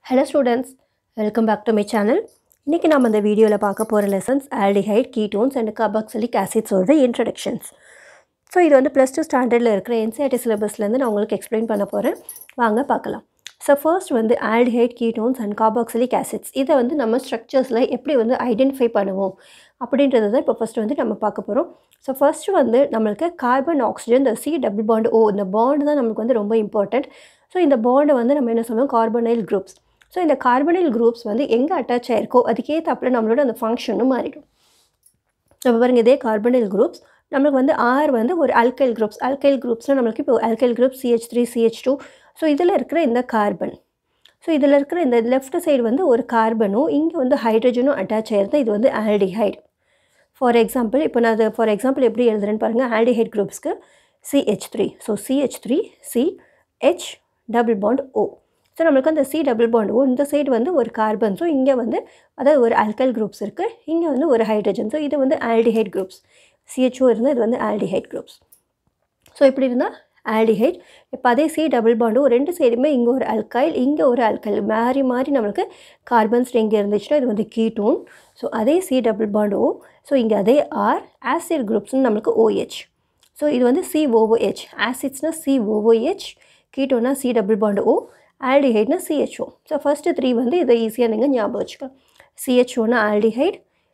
hello students welcome back to my channel இன்றைக்கி நம்ம இந்த வீடியோவில் பார்க்க போகிற lessons aldehyde ketones and carboxylic ஆசிட்ஸோட இன்ட்ரடக்ஷன்ஸ் ஸோ இது வந்து ப்ளஸ் டூ ஸ்டாண்டர்டில் இருக்கிற என்சிஆர்டி சிலபஸ்லேருந்து நான் உங்களுக்கு எக்ஸ்பிளைன் பண்ண போகிறேன் வாங்க பார்க்கலாம் ஸோ ஃபர்ஸ்ட் வந்து aldehyde ketones and carboxylic acids இதை வந்து நம்ம ஸ்ட்ரக்சர்ஸில் எப்படி வந்து ஐடென்டிஃபை பண்ணுவோம் அப்படின்றது தான் இப்போ ஃபஸ்ட்டு வந்து நம்ம பார்க்க போகிறோம் ஸோ ஃபர்ஸ்ட் வந்து நம்மளுக்கு கார்பன் ஆக்சிஜன் இந்த சி டபுள் பாண்ட் ஓ இந்த பாண்டு தான் நமக்கு வந்து ரொம்ப இம்பார்ட்டண்ட் ஸோ இந்த பாண்டை வந்து நம்ம என்ன சொல்லுவோம் கார்பனைல் குரூப்ஸ் ஸோ இந்த கார்பனைல் குரூப்ஸ் வந்து எங்கே அட்டாச் ஆயிருக்கோ அதுக்கேற்றாப்புல நம்மளோட அந்த ஃபங்க்ஷனும் மாறிடும் இப்போ பாருங்க இதே கார்பனைல் குரூப்ஸ் நம்மளுக்கு வந்து ஆர் வந்து ஒரு அல்கைல் குரூப்ஸ் அல்கைல் குரூப்ஸ்னால் நம்மளுக்கு இப்போ alkyl group CH three CH two so இதில் இருக்கிற இந்த கார்பன் ஸோ இதில் இருக்கிற இந்த லெஃப்ட் சைடு வந்து ஒரு கார்பனும் இங்கே வந்து ஹைட்ரஜனும் அட்டாச் ஆயிருந்தா இது வந்து ஆல்டிஹைட் ஃபார் எக்ஸாம்பிள் இப்போ நான் அது ஃபார் எக்ஸாம்பிள் எப்படி எழுதுறேன்னு பாருங்கள் ஆல்டிஹைட் குரூப்ஸ்க்கு CH three so CH three C H double bond O so நம்மளுக்கு அந்த சி டபுள் பாண்ட் ஓ இந்த சைடு வந்து ஒரு கார்பன் ஸோ இங்கே வந்து அதாவது ஒரு அல்கல் குரூப்ஸ் இருக்குது இங்கே வந்து ஒரு ஹைட்ரஜன் ஸோ இது வந்து ஆல்டிஹைட் குரூப்ஸ் சிஹெச்ஓ இருந்தால் இது வந்து ஆல்டிஹைட் குரூப்ஸ் ஸோ இப்படி இருந்தால் ஆல்டிஹைட் இப்போ அதே சி டபுள் பாண்டும் ரெண்டு சைடுமே இங்கே ஒரு அல்கைல் இங்கே ஒரு அல்கைல் மாறி மாறி நம்மளுக்கு கார்பன்ஸ் இங்கே இருந்துச்சுன்னா இது வந்து கீட்டோன் ஸோ அதே C double bond O so இங்கே அதே ஆர் ஆசிட் குரூப்ஸ்னு நம்மளுக்கு ஓஹெச் ஸோ இது வந்து சிஓஓஹெச் ஆசிட்ஸ்னால் சிஓஓஹெச் கீட்டோனா சி டபுள் பாண்ட் ஓ ஆல்டிஹைட்னா சிஹெச்ஓ ஸோ ஃபஸ்ட்டு த்ரீ வந்து இதை ஈஸியாக நீங்கள் ஞாபகம் வச்சுக்கலாம் சிஹெச்ஓனா aldehyde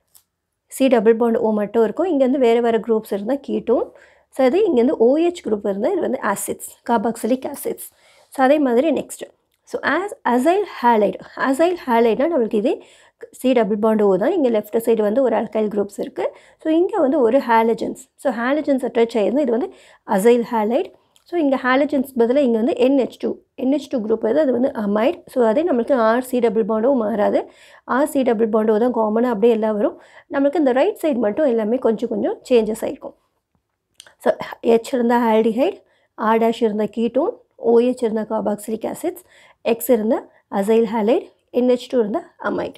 C double bond O மட்டும் இருக்கும் இங்கே வந்து வேறு வேறு குரூப்ஸ் இருந்தால் கீட்டோன் ஸோ அது இங்கேருந்து ஓஹெச் குரூப் இருந்தால் இது வந்து ஆசிட்ஸ் கார்பாக்சிலிக் ஆசிட்ஸ் ஸோ அதே மாதிரி next so as acyl halide acyl ஹேலைட்னா நம்மளுக்கு இதே சி டபுள் பாண்ட் ஓ தான் இங்கே லெஃப்ட் சைடு வந்து ஒரு அல்கைல் குரூப்ஸ் இருக்குது ஸோ இங்கே வந்து ஒரு ஹேலஜன்ஸ் ஸோ ஹேலஜன்ஸ் அட்டாச் ஆயிருந்தால் இது வந்து அசைல் ஹேலைட் ஸோ இங்கே ஹேலஜன்ஸ் பதிலாக இங்கே வந்து NH two NH two group வந்து அது வந்து அமைட் ஸோ அதே நம்மளுக்கு ஆர் சி டபுள் பாண்டோ மாறாது ஆர் சி டபுள் பாண்டோ தான் காமனாக அப்படியே எல்லாம் வரும் நம்மளுக்கு இந்த ரைட் சைடு மட்டும் எல்லாமே கொஞ்சம் கொஞ்சம் சேஞ்சஸ் ஆகிருக்கும் ஸோ ஹெச் இருந்தால் ஆல்டிஹைட் ஆர் டேஷ் இருந்தால் கீட்டோன் ஓஹெச் இருந்தால் கார்பாக்சிலிக் ஆசிட்ஸ் எக்ஸ் இருந்தால் அசைல் ஹேலைட் என்ஹெச் டூ இருந்தால் அமைட்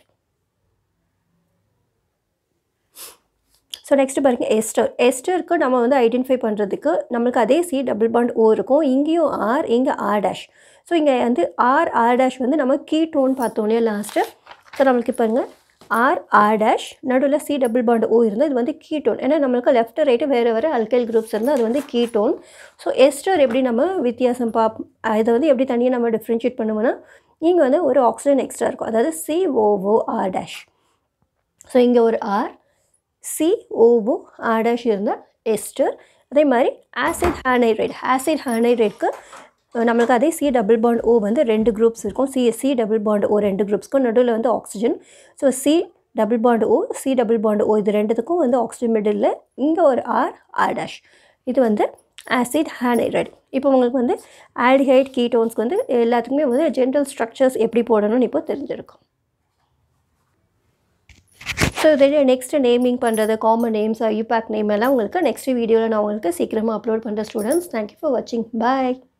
ஸோ நெக்ஸ்ட் பாருங்கள் எஸ்டர் எஸ்டருக்கு நம்ம வந்து ஐடென்டிஃபை பண்ணுறதுக்கு நம்மளுக்கு அதே சி டபுள் பாண்ட் ஓ இருக்கும் இங்கேயும் ஆர் இங்கே ஆர் டேஷ் ஸோ இங்கே வந்து ஆர் ஆர் டேஷ் வந்து நம்ம கீ டோன் பார்த்தோம் இல்லையா லாஸ்ட்டு ஸோ நம்மளுக்கு பாருங்கள் ஆர் ஆர் டேஷ் நடுவில் சி டபுள் பாண்ட் ஓ இருந்தால் இது வந்து கீ டோன் ஏன்னா நம்மளுக்கு லெஃப்ட் ரைட்டு வேறு வேறு அல்கைல் குரூப்ஸ் இருந்தால் அது வந்து கீ டோன் ஸோ எஸ்டர் எப்படி நம்ம வித்தியாசம் பாப் இதை வந்து எப்படி தனியாக நம்ம டிஃப்ரென்ஷியேட் பண்ணுவோம்னா இங்கே வந்து ஒரு ஆக்சிஜன் எக்ஸ்ட்ரா இருக்கும் அதாவது சிஓஓ ஆர் டேஷ் ஸோ இங்கே ஒரு ஆர் சிஓஓ ஆடாஷ் இருந்தால் எஸ்டர் அதே மாதிரி ஆசிட் ஹானைட்ரேட் ஆசிட் ஹானைட்ரேட்க்கு நம்மளுக்கு அதே சி டபுள் பாண்ட் ஓ வந்து ரெண்டு குரூப்ஸ் இருக்கும் C C double bond O ரெண்டு குரூப்ஸ்க்கும் நடுவில் வந்து oxygen so C double bond O C double bond O இது ரெண்டுத்துக்கும் வந்து ஆக்சிஜன் மிடில் இங்கே ஒரு ஆர் ஆர் டேஷ் இது வந்து ஆசிட் ஹானைட்ரைட் இப்போ உங்களுக்கு வந்து ஆல்டிஹைட் கீட்டோன்ஸ்க்கு வந்து எல்லாத்துக்குமே வந்து ஜென்ரல் ஸ்ட்ரக்சர்ஸ் எப்படி போடணும்னு இப்போ தெரிஞ்சிருக்கும் ஸோ இதே நெக்ஸ்ட்டு நேமிங் பண்ணுறது காமன் நேம்ஸ் யூபேக் நேம் எல்லாம் உங்களுக்கு நெக்ஸ்ட் வீடியோவில் நான் உங்களுக்கு சீக்கிரமாக அப்லோட் பண்ணுற ஸ்டூடெண்ட்ஸ் தேங்க்யூ ஃபார் வாட்சிங் பாய்